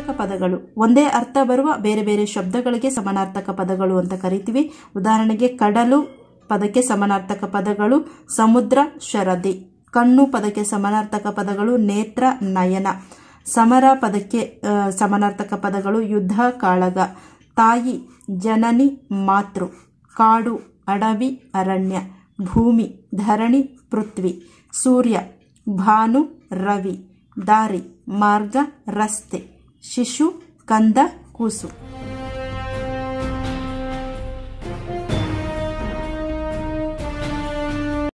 ಸಮಾನಾರ್ಥಕ ಪದಗಳು ಒಂದೇ ಅರ್ಥ ಬರುವ ಬೇರೆ ಬೇರೆ ಶಬ್ದಗಳಿಗೆ ಸಮಾನಾರ್ಥಕ ಪದಗಳು ಅಂತ ಕರಿತೀವಿ ಉದಾಹರಣೆಗೆ ಕಡಲು ಪದಕ್ಕೆ ಸಮಾನಾರ್ಥಕ ಪದಗಳು ಸಮುದ್ರ ಶರದಿ ಕಣ್ಣು ಪದಕ್ಕೆ ಸಮಾನಾರ್ಥಕ ಪದಗಳು ನೇತ್ರ ನಯನ ಸಮರ ಪದಕ್ಕೆ ಆ, ಸಮಾನಾರ್ಥಕ ಪದಗಳು ಯುದ್ಧ ಕಾಳಗ ತಾಯಿ ಜನನಿ ಮಾತೃ ಕಾಡು ಅಡವಿ ಅರಣ್ಯ ಭೂಮಿ ಧರಣಿ ಪೃಥ್ವಿ ಸೂರ್ಯ ಭಾನು ರವಿ ದಾರಿ ಮಾರ್ಗ ರಸ್ತೆ ಶಿಶು ಕಂದ ಕೂಸು